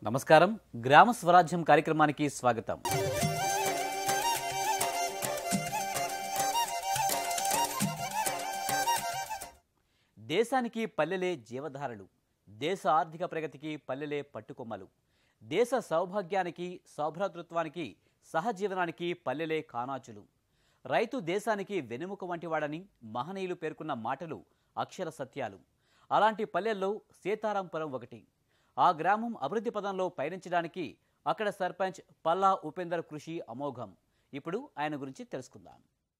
నమస్కారం గ్రామ స్వరాజ్యం కార్యక్రమానికి స్వాగతం దేశానికి పల్లెలే జీవధారలు దేశ ఆర్థిక ప్రగతికి పల్లెలే పట్టుకొమ్మలు దేశ సౌభాగ్యానికి సౌభ్రాతృత్వానికి సహజీవనానికి పల్లెలే కానాచులు రైతు దేశానికి వెన్నెముక వంటివాడని మహనీయులు పేర్కొన్న మాటలు అక్షర సత్యాలు అలాంటి పల్లెల్లో సీతారాంపురం ఒకటి ఆ గ్రామం అభివృద్ధి పదంలో పయనించడానికి అక్కడ సర్పంచ్ పల్లా ఉపేందర్ కృషి అమోఘం ఇప్పుడు ఆయన గురించి తెలుసుకుందాం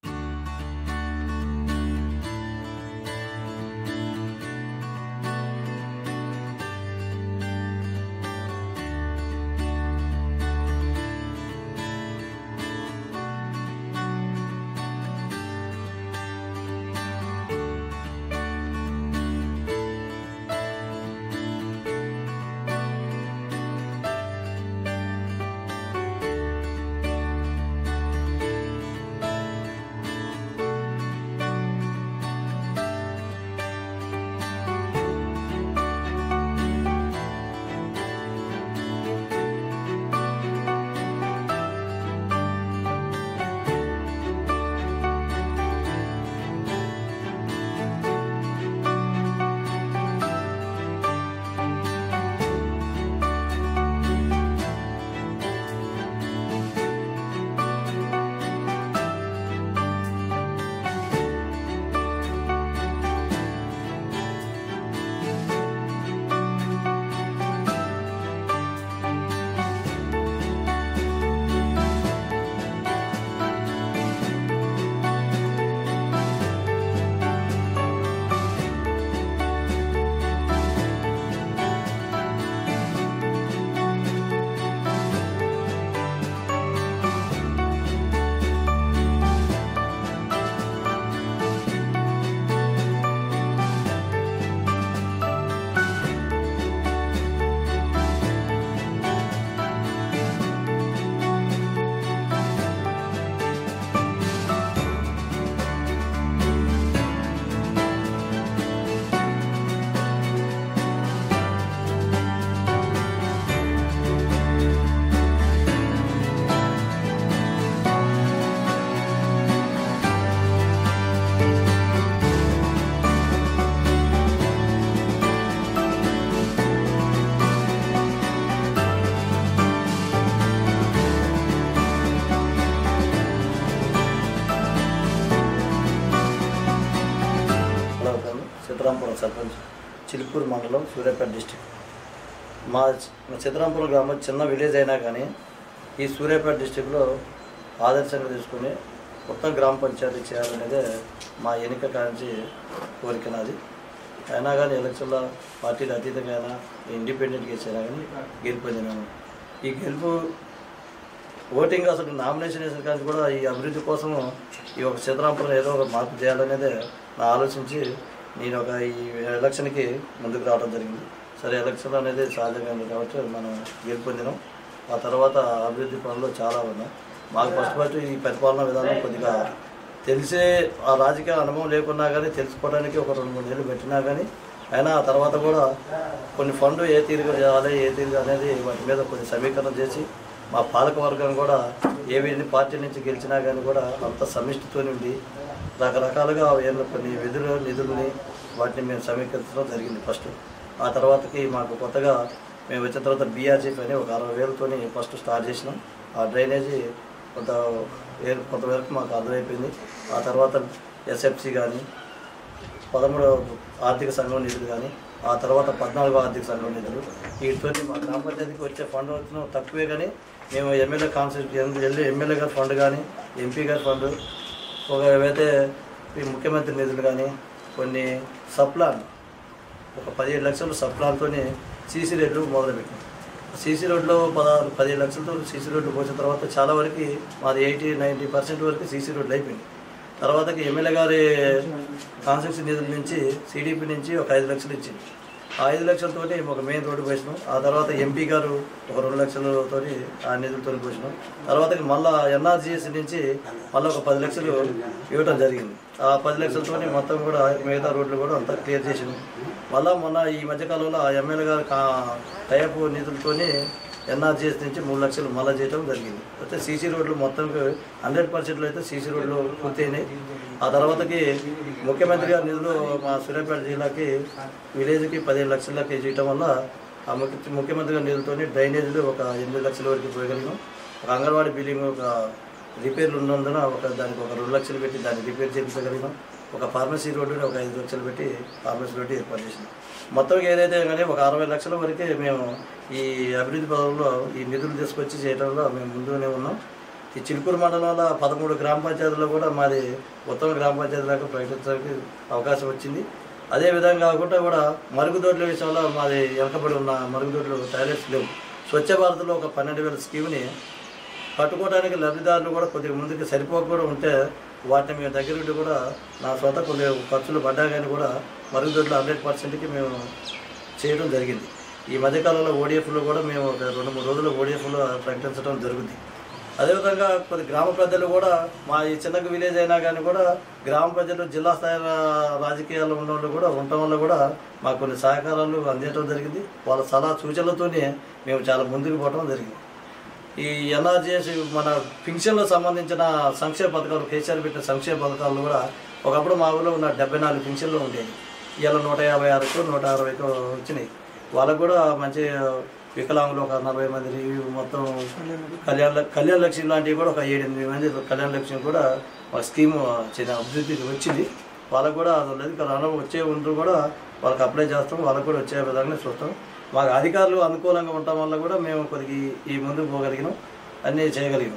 హలో సిద్ధరాంపురం సర్పంచ్ చిలుకూరు మండలం సూర్యాపేట డిస్టిక్ మా మా సిద్ధరాంపురం గ్రామం చిన్న విలేజ్ అయినా కానీ ఈ సూర్యాపేట డిస్టిక్లో ఆదర్శంగా తీసుకుని మొత్తం గ్రామ పంచాయతీ చేయాలనేదే మా ఎన్నిక కాంచి కోరిక నాది అయినా కానీ ఎలక్షన్లో పార్టీలు అతీతంగా అయినా ఇండిపెండెంట్గా ఇచ్చినా కానీ గెలుపు పొందినాము ఈ గెలుపు ఓటింగ్ అసలు నామినేషన్ వేసిన కానీ కూడా ఈ అభివృద్ధి కోసం ఈ ఒక చిత్రాంపురం ఏదో ఒక మార్పు చేయాలనేదే నా ఆలోచించి నేను ఒక ఈ ఎలక్షన్కి ముందుకు రావడం జరిగింది సరే ఎలక్షన్ అనేది సహజంగా కాబట్టి మనం గెలుపొందినాం ఆ తర్వాత అభివృద్ధి పనులు చాలా ఉన్నాయి మాకు ఫస్ట్ ఫస్ట్ ఈ పరిపాలనా విధానం కొద్దిగా తెలిసే ఆ రాజకీయ అనుభవం లేకున్నా కానీ తెలుసుకోవడానికి ఒక రెండు మూడు నెలలు పెట్టినా కానీ అయినా ఆ తర్వాత కూడా కొన్ని ఫండ్ ఏ తీరుగా చేయాలి ఏ తీరుగా అనేది వాటి మీద కొన్ని సమీకరణ చేసి మా పాలక వర్గం కూడా ఏ ఎన్ని పార్టీ నుంచి గెలిచినా కానీ కూడా అంత సమిష్టితో ఉండి రకరకాలుగా ఏమైనా కొన్ని విధులు నిధులని వాటిని మేము సమీకరించడం జరిగింది ఫస్ట్ ఆ తర్వాతకి మాకు కొత్తగా మేము వచ్చిన తర్వాత బీఆర్జీపీ అని ఒక అరవై వేలతోని ఫస్ట్ స్టార్ట్ చేసినాం ఆ డ్రైనేజీ కొంత ఏ- కొంతవరకు మాకు అర్థమైపోయింది ఆ తర్వాత ఎస్ఎఫ్సి కానీ పదమూడవ ఆర్థిక సంఘం నిధులు కానీ ఆ తర్వాత పద్నాలుగో ఆర్థిక సంఘం నిధులు వీటితో మా గ్రామ పంచాయతీకి వచ్చే ఫండ్ వచ్చిన తక్కువే కానీ మేము ఎమ్మెల్యే కాన్సెప్ట్ వెళ్ళి ఎమ్మెల్యే గారి ఫండ్ కానీ ఎంపీ గారి ఫండ్ ఒక ఏవైతే ఈ ముఖ్యమంత్రి నిధులు కానీ కొన్ని సప్లాన్ ఒక పదిహేడు లక్షలు సప్లాన్తో సీసీ రోడ్లు మొదలుపెట్టాం సీసీ రోడ్లో పదహారు పదిహేడు లక్షలతో సీసీ రోడ్లు పోసిన తర్వాత చాలా వరకు మాది ఎయిటీ నైంటీ పర్సెంట్ వరకు సీసీ రోడ్లు అయిపోయింది తర్వాతకి ఎమ్మెల్యే గారి కాన్స్టిట్యూన్సీ నిధుల నుంచి సిడిపి నుంచి ఒక ఐదు లక్షలు ఇచ్చింది ఆ ఐదు లక్షలతోటి ఒక మెయిన్ రోడ్డు పోసినాం ఆ తర్వాత ఎంపీ గారు ఒక రెండు లక్షలతోటి ఆ నిధులతో పోసినాం తర్వాత మళ్ళా ఎన్ఆర్జీఎస్ నుంచి మళ్ళీ ఒక పది లక్షలు ఇవ్వడం జరిగింది ఆ పది లక్షలతోని మొత్తం కూడా మిగతా రోడ్లు కూడా అంతా క్లియర్ చేసినాం మళ్ళా మొన్న ఈ మధ్యకాలంలో ఆ ఎమ్మెల్యే గారు కా టైప్ నిధులతోని ఎన్ఆర్జీఎస్ నుంచి మూడు లక్షలు మళ్ళా చేయడం జరిగింది అయితే సీసీ రోడ్లు మొత్తం హండ్రెడ్ పర్సెంట్లో అయితే సీసీ రోడ్లు పూర్తయినాయి ఆ తర్వాతకి ముఖ్యమంత్రి గారి నిధులు మా సూర్యాపేట జిల్లాకి విలేజ్కి పదిహేను లక్షలకి చేయటం వల్ల ఆ ముఖ్య ముఖ్యమంత్రి గారి నిధులతోని డ్రైనేజీలు ఒక ఎనిమిది లక్షల వరకు పోయగలిగాం ఒక అంగన్వాడీ బిల్డింగ్ ఒక రిపేర్లు ఉన్నందున ఒక దానికి ఒక రెండు లక్షలు పెట్టి దాన్ని రిపేర్ చేయించగలిగాం ఒక ఫార్మసీ రోడ్డుని ఒక ఐదు లక్షలు పెట్టి ఫార్మసీ రోడ్డు ఏర్పాటు చేసినాం మొత్తం ఏదైతే కానీ ఒక అరవై లక్షల వరకే మేము ఈ అభివృద్ధి పదంలో ఈ నిధులు తీసుకొచ్చి చేయడంలో మేము ముందుగానే ఉన్నాం ఈ చిలుకూరు మండలంలో పదమూడు గ్రామ పంచాయతీలో కూడా మాది ఉత్తమ గ్రామ పంచాయతీలకు ప్రకటించడానికి అవకాశం వచ్చింది అదే విధంగా కాకుండా కూడా మరుగుదొడ్ల విషయంలో మాది వెనకబడి ఉన్న మరుగుదొడ్లు టాయిలెట్స్ లేవు స్వచ్ఛ భారత్లో ఒక పన్నెండు వేల స్కీమ్ని పట్టుకోవడానికి లబ్ధిదారులు కూడా కొద్దిగా ముందుకు సరిపోకుండా ఉంటే వాటిని మేము దగ్గర ఉండి కూడా నా సొంత కొన్ని ఖర్చులు పడ్డా కానీ కూడా మరుగుదొడ్లు హండ్రెడ్ పర్సెంట్కి మేము చేయడం జరిగింది ఈ మధ్యకాలంలో ఓడిఎఫ్లో కూడా మేము ఒక రెండు మూడు రోజులు ఓడిఎఫ్లో ప్రకటించడం జరుగుతుంది అదేవిధంగా కొన్ని గ్రామ ప్రజలు కూడా మా ఈ చిన్న విలేజ్ అయినా కానీ కూడా గ్రామ ప్రజలు జిల్లా స్థాయి రా- రాజకీయాల్లో ఉన్న వాళ్ళు కూడా ఉండటం వల్ల కూడా మాకు కొన్ని సహకారాలు అందించడం జరిగింది వాళ్ళ సలహా సూచనలతోనే మేము చాలా ముందుకు పోవడం జరిగింది ఈ ఎన్ఆర్జీఎస్ మన పింఛన్లకు సంబంధించిన సంక్షేమ పథకాలు కేసీఆర్ పెట్టిన సంక్షేమ పథకాలు కూడా ఒకప్పుడు మా ఊళ్ళో ఉన్న డెబ్బై నాలుగు పింఛన్లు ఉండేవి ఇవాళ నూట యాభై ఆరుకు నూట అరవైకు వచ్చినాయి వాళ్ళకు కూడా మంచి వికలాంగులు ఒక నలభై మంది ఇవి మొత్తం కళ్యాణ కళ్యాణ లక్ష్మి లాంటివి కూడా ఒక ఏడెనిమిది మంది కళ్యాణ లక్ష్మి కూడా ఒక స్కీమ్ చిన్న అభివృద్ధికి వచ్చింది వాళ్ళకు కూడా అది లేదు ఇంకా రాను వచ్చే ఉంటూ కూడా వాళ్ళకి అప్లై చేస్తాం వాళ్ళకు కూడా వచ్చే విధంగా చూస్తాం మాకు అధికారులు అనుకూలంగా ఉండటం వల్ల కూడా మేము కొద్దిగా ఈ- ఈ ముందుకు పోగలిగినాం అన్నీ చేయగలిగినాం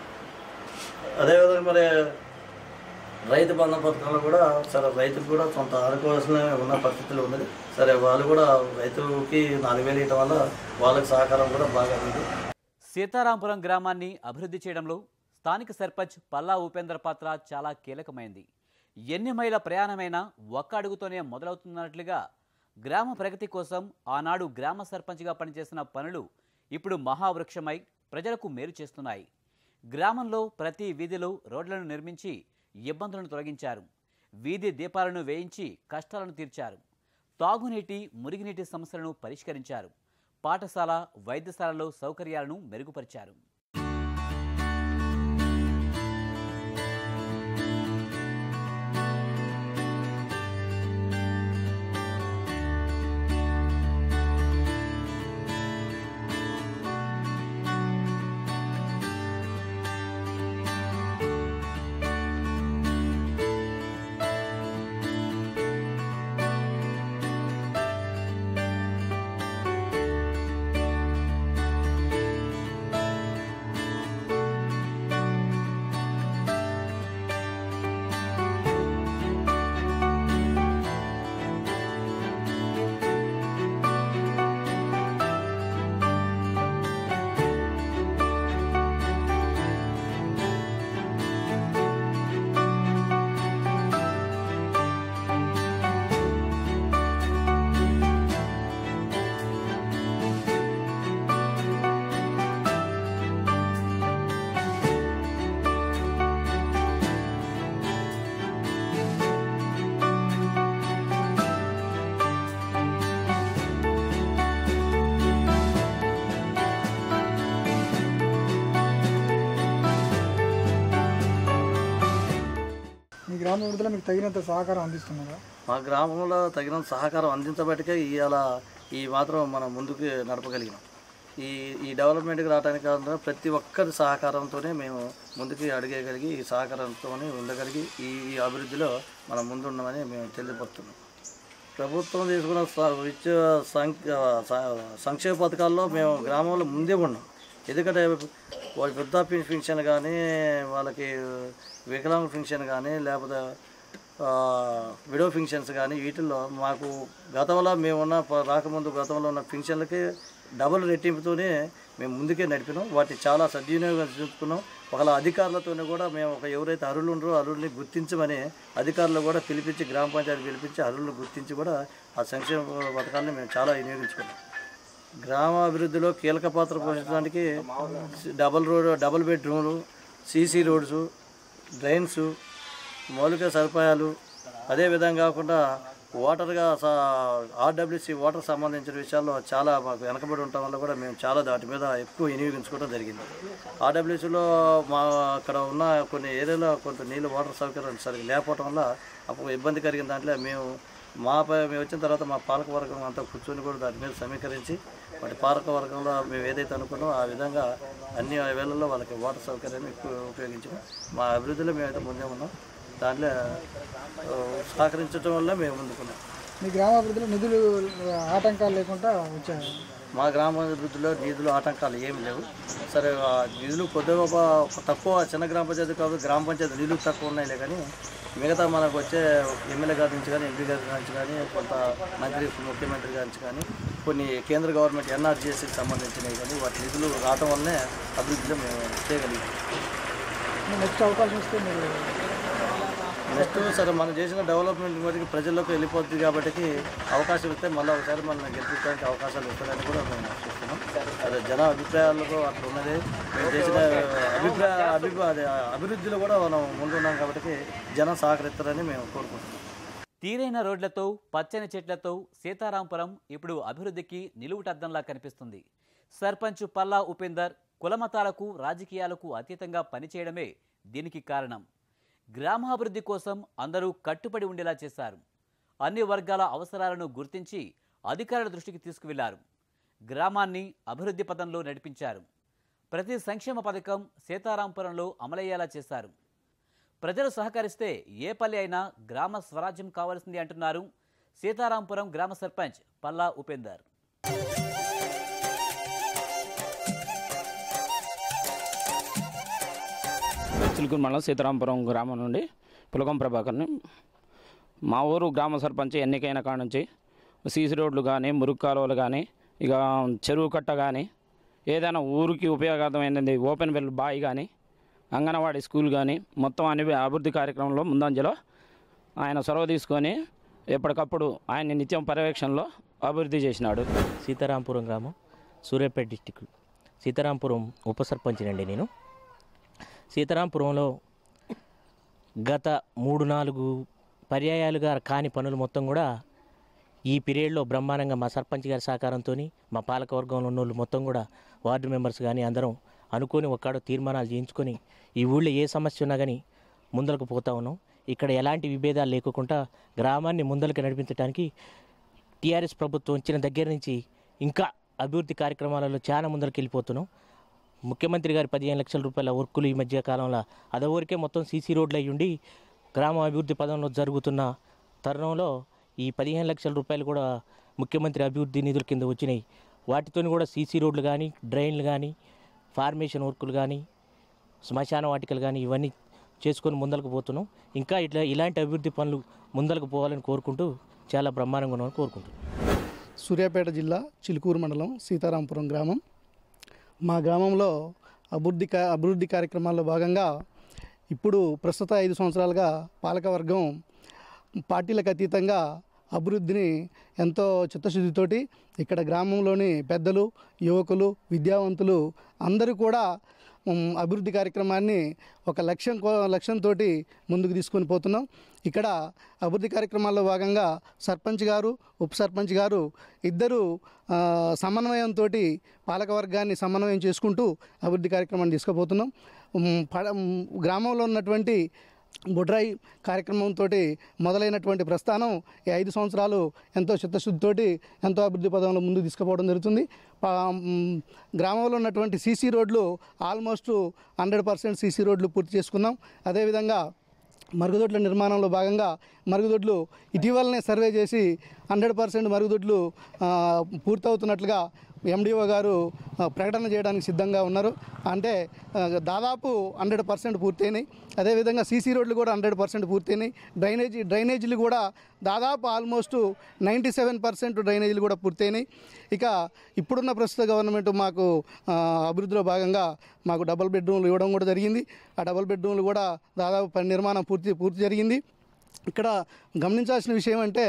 అదేవిధంగా మరి రైతు బంధం పథకంలో కూడా సరే రైతుకు కూడా కొంత ఆదుకోవాల్సిన ఉన్న పరిస్థితులు ఉన్నది సరే వాళ్ళు కూడా రైతుకి నాలుగు వేలు ఇవ్వడం వల్ల వాళ్ళకి సహకారం కూడా బాగా ఉంది సీతారాంపురం గ్రామాన్ని అభివృద్ధి చేయడంలో స్థానిక సర్పంచ్ పల్లా ఉపేంద్ర పాత్ర చాలా కీలకమైంది ఎన్ని మైళ్ళ ప్రయాణమైనా ఒక్క అడుగుతోనే మొదలవుతున్నట్లుగా గ్రామ ప్రగతి కోసం ఆనాడు గ్రామ సర్పంచ్గా పనిచేసిన పనులు ఇప్పుడు మహావృక్షమై ప్రజలకు మేలు చేస్తున్నాయి గ్రామంలో ప్రతి వీధిలో రోడ్లను నిర్మించి ఇబ్బందులను తొలగించారు వీధి దీపాలను వేయించి కష్టాలను తీర్చారు తాగునీటి మురుగునీటి సమస్యలను పరిష్కరించారు పాఠశాల వైద్యశాలలో సౌకర్యాలను మెరుగుపరిచారు మీ గ్రామ అభివృద్ధిలో మీకు తగినంత సహకారం అందిస్తున్నారా మా గ్రామంలో తగినంత సహకారం అందించబట్టికే ఇవాళ ఈ మాత్రం మనం ముందుకు నడపగలిగినాం ఈ ఈ డెవలప్మెంట్కి రావడానికి కారణం ప్రతి ఒక్కరి సహకారంతోనే మేము ముందుకు అడిగేయగలిగి ఈ సహకారంతోనే ఉండగలిగి ఈ ఈ అభివృద్ధిలో మనం ముందున్నామని మేము తెలియపడుతున్నాం ప్రభుత్వం తీసుకున్న స- ఇచ్చే సంక్ష స- సంక్షేమ పథకాల్లో మేము గ్రామంలో ముందే ఉన్నాం ఎందుకంటే వాళ్ళ వృద్ధాప్య పెన్షన్ కానీ వాళ్ళకి వికలాంగ పెన్షన్ కానీ లేకపోతే ఆ, విడో ఫింక్షన్స్ కానీ వీటిల్లో మాకు గతంలో మేము ఉన్న ప- రాకముందు గతంలో ఉన్న ఫింక్షన్లకి డబుల్ రెట్టింపుతోనే మేము ముందుకే నడిపినాం వాటి చాలా సద్వినియోగం చూసుకున్నాం ఒకళ్ళ అధికారులతోనే కూడా మేము ఒక ఎవరైతే అరువులు ఉన్నారో అరువుల్ని గుర్తించమని అధికారులు కూడా పిలిపించి గ్రామ పంచాయతీ పిలిపించి అరువులను గుర్తించి కూడా ఆ సంక్షేమ పథకాలను మేము చాలా వినియోగించుకున్నాం గ్రామ అభివృద్ధిలో కీలక పాత్ర పోషించడానికి డబుల్ రోడ్ డబుల్ బెడ్రూమ్లు సీసీ రోడ్స్ డ్రైన్స్ మౌలిక సదుపాయాలు అదేవిధంగా కాకుండా వాటర్గా ఆర్డబ్ల్యూసి వాటర్ సంబంధించిన విషయాల్లో చాలా మాకు వెనకబడి ఉండటం వల్ల కూడా మేము చాలా వాటి మీద ఎక్కువ వినియోగించుకోవడం జరిగింది ఆర్డబ్ల్యూసీలో మా అక్కడ ఉన్న కొన్ని ఏరియాలో కొంత నీళ్ళు వాటర్ సౌకర్యం సరిగ్గా లేకపోవడం వల్ల అప్పుడు ఇబ్బంది కలిగిన దాంట్లో మేము మా పై మేము వచ్చిన తర్వాత మా పాలక వర్గం అంతా కూర్చొని కూడా దాని మీద సమీకరించి వాటి పాలక వర్గంలో మేము ఏదైతే అనుకున్నామో ఆ విధంగా అన్ని వేళల్లో వాళ్ళకి వాటర్ సౌకర్యాన్ని ఎక్కువ ఉపయోగించాము మా అభివృద్ధిలో మేమైతే ముందే ఉన్నాం దాంట్లో ఆ, సహకరించడం వల్ల మేము ముందుకున్నాం మీ గ్రామాభివృద్ధిలో నిధులు ఆటంకాలు లేకుండా వచ్చాయి మా గ్రామాభివృద్ధిలో నిధులు ఆటంకాలు ఏమి లేవు సరే ఆ నిధులు కొద్దిగా ఒక తక్కువ చిన్న గ్రామ పంచాయతీ కాబట్టి గ్రామ పంచాయతీ నిధులు తక్కువ ఉన్నాయిలే కానీ మిగతా మనకు వచ్చే ఎమ్మెల్యే గారి నుంచి కానీ ఎంపీ గారి నుంచి కానీ కొంత మంత్రి ముఖ్యమంత్రి గారి నుంచి కానీ కొన్ని కేంద్ర గవర్నమెంట్ ఎన్ఆర్జీఎస్కి సంబంధించినవి కానీ వాటి నిధులు రావటం వల్లనే అభివృద్ధిలో మేము చేయగలిగాం నెక్స్ట్ అవకాశం వస్తే మీరు నెక్స్ట్ సరే మనం చేసిన డెవలప్మెంట్ బట్టి ప్రజల్లోకి వెళ్ళిపోతుంది కాబట్టి అవకాశం ఇస్తే మళ్ళీ ఒకసారి మనం గెలిపించడానికి అవకాశాలు ఇస్తారని కూడా మేము చూస్తున్నాం అదే జన అభిప్రాయాలకు అట్లా ఉన్నది మేము చేసిన అభిప్రాయ అభిప్రాయ అదే అభివృద్ధిలో కూడా మనం ముందున్నాం కాబట్టి జనం సహకరిస్తారని మేము కోరుకుంటున్నాం తీరైన రోడ్లతో పచ్చని చెట్లతో సీతారాంపురం ఇప్పుడు అభివృద్ధికి నిలువుటద్దంలా కనిపిస్తుంది సర్పంచ్ పల్లా ఉపేందర్ కులమతాలకు రాజకీయాలకు అతీతంగా పనిచేయడమే దీనికి కారణం గ్రామాభివృద్ధి కోసం అందరూ కట్టుబడి ఉండేలా చేశారు అన్ని వర్గాల అవసరాలను గుర్తించి అధికారుల దృష్టికి తీసుకువెళ్లారు గ్రామాన్ని అభివృద్ధి పదంలో నడిపించారు ప్రతి సంక్షేమ పథకం సీతారాంపురంలో అమలయ్యేలా చేశారు ప్రజలు సహకరిస్తే ఏ పల్లె అయినా గ్రామ స్వరాజ్యం కావాల్సింది అంటున్నారు సీతారాంపురం గ్రామ సర్పంచ్ పల్లా ఉపేందర్ చిలుకూరు మండలం సీతారాంపురం గ్రామం నుండి పులకం ప్రభాకర్ని మా ఊరు గ్రామ సర్పంచ్ ఎన్నికైన కాడ నుంచి సీసీ రోడ్లు కానీ మురుగు కాలువలు కానీ ఇక చెరువు కట్ట కానీ ఏదైనా ఊరికి ఉపయోగకరమైనది ఓపెన్ వెల్ బాయ్ కానీ అంగన్వాడీ స్కూల్ కానీ మొత్తం అన్ని అభివృద్ధి కార్యక్రమంలో ముందంజలో ఆయన చొరవ తీసుకొని ఎప్పటికప్పుడు ఆయన నిత్యం పర్యవేక్షణలో అభివృద్ధి చేసినాడు సీతారాంపురం గ్రామం సూర్యాపేట డిస్టిక్ సీతారాంపురం ఉప సర్పంచినండి నేను సీతారాంపురంలో గత మూడు నాలుగు పర్యాయాలుగా కాని పనులు మొత్తం కూడా ఈ పీరియడ్లో బ్రహ్మాండంగా మా సర్పంచ్ గారి సహకారంతో మా పాలకవర్గంలో ఉన్న వాళ్ళు మొత్తం కూడా వార్డు మెంబర్స్ కానీ అందరం అనుకొని ఒక్కడో తీర్మానాలు చేయించుకొని ఈ ఊళ్ళో ఏ సమస్య ఉన్నా కానీ ముందరకు పోతా ఉన్నాం ఇక్కడ ఎలాంటి విభేదాలు లేకుండా గ్రామాన్ని ముందరకు నడిపించడానికి టీఆర్ఎస్ ప్రభుత్వం వచ్చిన దగ్గర నుంచి ఇంకా అభివృద్ధి కార్యక్రమాలలో చాలా ముందరికి వెళ్ళిపోతున్నాం ముఖ్యమంత్రి గారి పదిహేను లక్షల రూపాయల వర్కులు ఈ మధ్య కాలంలో అదవరకే మొత్తం సీసీ రోడ్లు అయ్యుండి గ్రామ అభివృద్ధి పదంలో జరుగుతున్న తరుణంలో ఈ పదిహేను లక్షల రూపాయలు కూడా ముఖ్యమంత్రి అభివృద్ధి నిధుల కింద వచ్చినాయి వాటితో కూడా సీసీ రోడ్లు కానీ డ్రైన్లు కానీ ఫార్మేషన్ వర్కులు కానీ శ్మశాన వాటికలు కానీ ఇవన్నీ చేసుకొని ముందరకు పోతున్నాం ఇంకా ఇట్లా ఇలాంటి అభివృద్ధి పనులు ముందరకు పోవాలని కోరుకుంటూ చాలా బ్రహ్మాండంగా ఉన్నామని కోరుకుంటున్నాం సూర్యాపేట జిల్లా చిలుకూరు మండలం సీతారాంపురం గ్రామం మా గ్రామంలో అభివృద్ధి కా అభివృద్ధి కార్యక్రమాల్లో భాగంగా ఇప్పుడు ప్రస్తుత ఐదు సంవత్సరాలుగా పాలకవర్గం పార్టీలకు అతీతంగా అభివృద్ధిని ఎంతో చిత్తశుద్ధితోటి ఇక్కడ గ్రామంలోని పెద్దలు యువకులు విద్యావంతులు అందరూ కూడా ఉమ్, అభివృద్ధి కార్యక్రమాన్ని ఒక లక్ష్యం కో లక్ష్యంతో ముందుకు తీసుకొని పోతున్నాం ఇక్కడ అభివృద్ధి కార్యక్రమాల్లో భాగంగా సర్పంచ్ గారు ఉప సర్పంచ్ గారు ఇద్దరు ఆ, సమన్వయంతో పాలకవర్గాన్ని సమన్వయం చేసుకుంటూ అభివృద్ధి కార్యక్రమాన్ని తీసుకుపోతున్నాం ఉమ్, పడ ఉమ్, గ్రామంలో ఉన్నటువంటి బుడ్రాయి కార్యక్రమంతో మొదలైనటువంటి ప్రస్థానం ఈ ఐదు సంవత్సరాలు ఎంతో చిత్తశుద్ధితోటి ఎంతో అభివృద్ధి పదంలో ముందుకు తీసుకుపోవడం జరుగుతుంది పా- మ్, గ్రామంలో ఉన్నటువంటి సీసీ రోడ్లు ఆల్మోస్ట్ హండ్రెడ్ పర్సెంట్ సీసీ రోడ్లు పూర్తి చేసుకున్నాం అదేవిధంగా మరుగుదొడ్ల నిర్మాణంలో భాగంగా మరుగుదొడ్లు ఇటీవలనే సర్వే చేసి హండ్రెడ్ పర్సెంట్ మరుగుదొడ్లు ఆ, పూర్తవుతున్నట్లుగా ఎండిఓ గారు ఆ, ప్రకటన చేయడానికి సిద్ధంగా ఉన్నారు అంటే ఆ, దాదాపు హండ్రెడ్ పర్సెంట్ పూర్తయినాయి అదేవిధంగా సీసీ రోడ్లు కూడా హండ్రెడ్ పర్సెంట్ పూర్తయినాయి డ్రైనేజీ డ్రైనేజీలు కూడా దాదాపు ఆల్మోస్ట్ నైంటీ సెవెన్ పర్సెంట్ డ్రైనేజీలు కూడా పూర్తయినాయి ఇక ఇప్పుడున్న ప్రస్తుత గవర్నమెంట్ మాకు ఆ, అభివృద్ధిలో భాగంగా మాకు డబుల్ బెడ్రూమ్లు ఇవ్వడం కూడా జరిగింది ఆ డబుల్ బెడ్రూమ్లు కూడా దాదాపు పని నిర్మాణం పూర్తి పూర్తి జరిగింది ఇక్కడ గమనించాల్సిన విషయం అంటే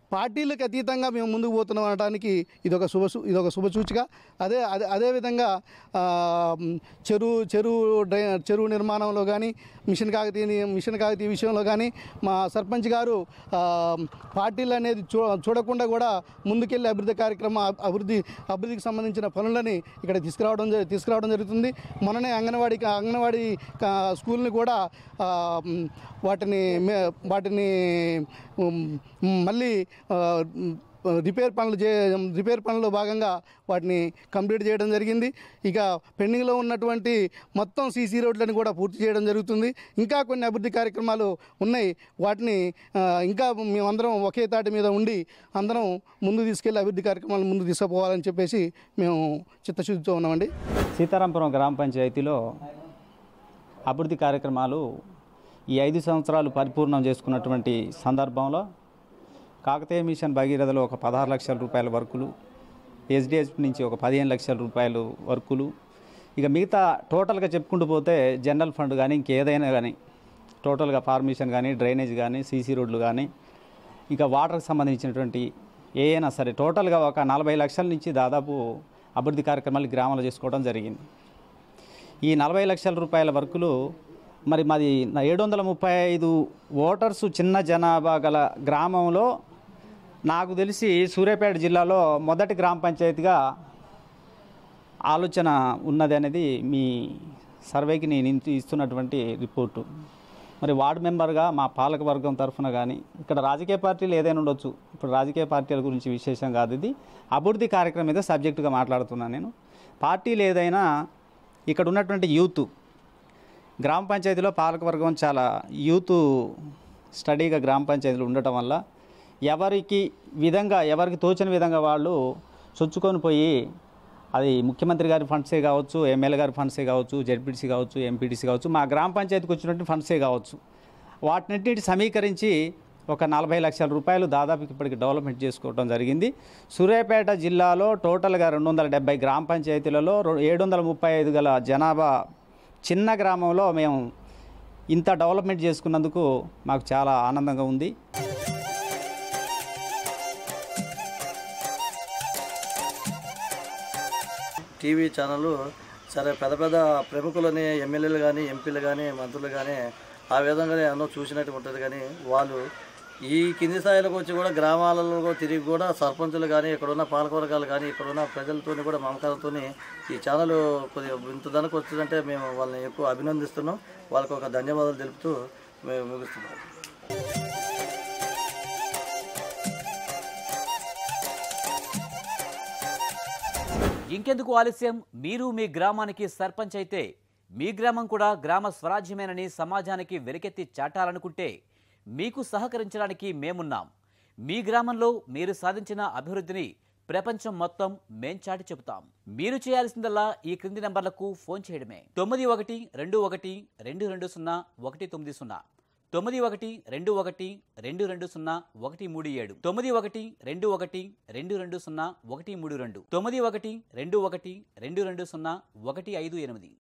పార్టీలకు అతీతంగా మేము ముందుకు పోతున్నాం అనడానికి ఇదొక శుభ ఇదొక శుభసూచిక అదే అదే అదేవిధంగా ఆ, చెరువు చెరువు డ్రై చెరువు నిర్మాణంలో కానీ మిషన్ కాకతీయ మిషన్ కాకతీయ విషయంలో కానీ మా సర్పంచ్ గారు ఆ, పార్టీలు అనేది చూ చూడకుండా కూడా ముందుకెళ్ళి అభివృద్ధి కార్యక్రమ అభివృద్ధి అభివృద్ధికి సంబంధించిన పనులని ఇక్కడ తీసుకురావడం జరి- తీసుకురావడం జరుగుతుంది మొన్ననే అంగన్వాడీ అంగన్వాడీ కా- స్కూల్ని కూడా ఆ, మ్, వాటిని మే- వాటిని ఉమ్, మళ్ళీ ఆ, మ్, రిపేర్ పనులు చే రిపేర్ పనుల్లో భాగంగా వాటిని కంప్లీట్ చేయడం జరిగింది ఇక పెండింగ్లో ఉన్నటువంటి మొత్తం సీసీ రోడ్లను కూడా పూర్తి చేయడం జరుగుతుంది ఇంకా కొన్ని అభివృద్ధి కార్యక్రమాలు ఉన్నాయి వాటిని ఆ, ఇంకా మేమందరం ఒకే తాటి మీద ఉండి అందరం ముందు తీసుకెళ్లి అభివృద్ధి కార్యక్రమాలు ముందు తీసుకుపోవాలని చెప్పేసి మేము చిత్తశుద్ధితో ఉన్నామండి సీతారాంపురం గ్రామ పంచాయతీలో అభివృద్ధి కార్యక్రమాలు ఈ ఐదు సంవత్సరాలు పరిపూర్ణం చేసుకున్నటువంటి సందర్భంలో కాకతీయ మిషన్ భగీరథలో ఒక పదహారు లక్షల రూపాయల వర్కులు ఎస్డిఎస్పి నుంచి ఒక పదిహేను లక్షల రూపాయలు వర్కులు ఇక మిగతా టోటల్గా చెప్పుకుంటూ పోతే జనరల్ ఫండ్ కానీ ఇంకేదైనా కానీ టోటల్గా ఫార్మేషన్ కానీ డ్రైనేజ్ కానీ సీసీ రోడ్లు కానీ ఇంకా వాటర్కి సంబంధించినటువంటి ఏ అయినా సరే టోటల్గా ఒక నలభై లక్షల నుంచి దాదాపు అభివృద్ధి కార్యక్రమాలు గ్రామాలు చేసుకోవడం జరిగింది ఈ నలభై లక్షల రూపాయల వర్కులు మరి మాది ఏడు వందల ముప్పై ఐదు ఓటర్స్ చిన్న జనాభా గల గ్రామంలో నాకు తెలిసి సూర్యాపేట జిల్లాలో మొదటి గ్రామ పంచాయతీగా ఆలోచన ఉన్నది అనేది మీ సర్వేకి నేను ఇంత- ఇస్తున్నటువంటి రిపోర్టు మరి వార్డు మెంబర్గా మా పాలక వర్గం తరఫున కానీ ఇక్కడ రాజకీయ పార్టీలు ఏదైనా ఉండొచ్చు ఇప్పుడు రాజకీయ పార్టీల గురించి విశేషం కాదు ఇది అభివృద్ధి కార్యక్రమం మీద సబ్జెక్టుగా మాట్లాడుతున్నాను నేను పార్టీలు ఏదైనా ఇక్కడ ఉన్నటువంటి యూత్ గ్రామ పంచాయతీలో పాలకవర్గం చాలా యూత్ స్టడీగా గ్రామ పంచాయతీలు ఉండటం వల్ల ఎవరికి విధంగా ఎవరికి తోచిన విధంగా వాళ్ళు చొచ్చుకొని పోయి అది ముఖ్యమంత్రి గారి ఫండ్సే కావచ్చు ఎమ్మెల్యే గారి ఫండ్సే కావచ్చు జెడ్పీటీసీ కావచ్చు ఎంపీటీసీ కావచ్చు మా గ్రామ పంచాయతీకి వచ్చినటువంటి ఫండ్సే కావచ్చు వాటినన్నిటి సమీకరించి ఒక నలభై లక్షల రూపాయలు దాదాపు ఇప్పటికి డెవలప్మెంట్ చేసుకోవడం జరిగింది సూర్యాపేట జిల్లాలో టోటల్గా రెండు వందల డెబ్బై గ్రామ పంచాయతీలలో ఏడు వందల ముప్పై ఐదు గల జనాభా చిన్న గ్రామంలో మేము ఇంత డెవలప్మెంట్ చేసుకున్నందుకు మాకు చాలా ఆనందంగా ఉంది టీవీ ఛానళ్ళు సరే పెద్ద పెద్ద ప్రముఖులని ఎమ్మెల్యేలు కానీ ఎంపీలు కానీ మంత్రులు కానీ ఆ విధంగానే ఎన్నో చూసినట్టు ఉంటుంది కానీ వాళ్ళు ఈ కింది స్థాయిలోకి వచ్చి కూడా గ్రామాలలో తిరిగి కూడా సర్పంచులు కానీ ఇక్కడున్న పాలకవర్గాలు కానీ ఇక్కడున్న ప్రజలతో కూడా మమకారంతో ఈ ఛానల్ కొద్దిగా ఇంత దానికి వచ్చిందంటే మేము వాళ్ళని ఎక్కువ అభినందిస్తున్నాం వాళ్ళకి ఒక ధన్యవాదాలు తెలుపుతూ మేము ముగిస్తున్నాం ఇంకెందుకు ఆలస్యం మీరు మీ గ్రామానికి సర్పంచ్ అయితే మీ గ్రామం కూడా గ్రామ స్వరాజ్యమేనని సమాజానికి వెలికెత్తి చాటాలనుకుంటే మీకు సహకరించడానికి మేమున్నాం మీ గ్రామంలో మీరు సాధించిన అభివృద్ధిని ప్రపంచం మొత్తం మేం చాటి చెబుతాం మీరు చేయాల్సిందల్లా ఈ క్రింది నంబర్లకు ఫోన్ చేయడమే తొమ్మిది ఒకటి రెండు ఒకటి రెండు రెండు సున్నా ఒకటి తొమ్మిది సున్నా తొమ్మిది ఒకటి రెండు ఒకటి రెండు రెండు సున్నా ఒకటి మూడు ఏడు తొమ్మిది ఒకటి రెండు ఒకటి రెండు రెండు సున్నా ఒకటి మూడు రెండు తొమ్మిది ఒకటి రెండు ఒకటి రెండు రెండు సున్నా ఒకటి ఐదు ఎనిమిది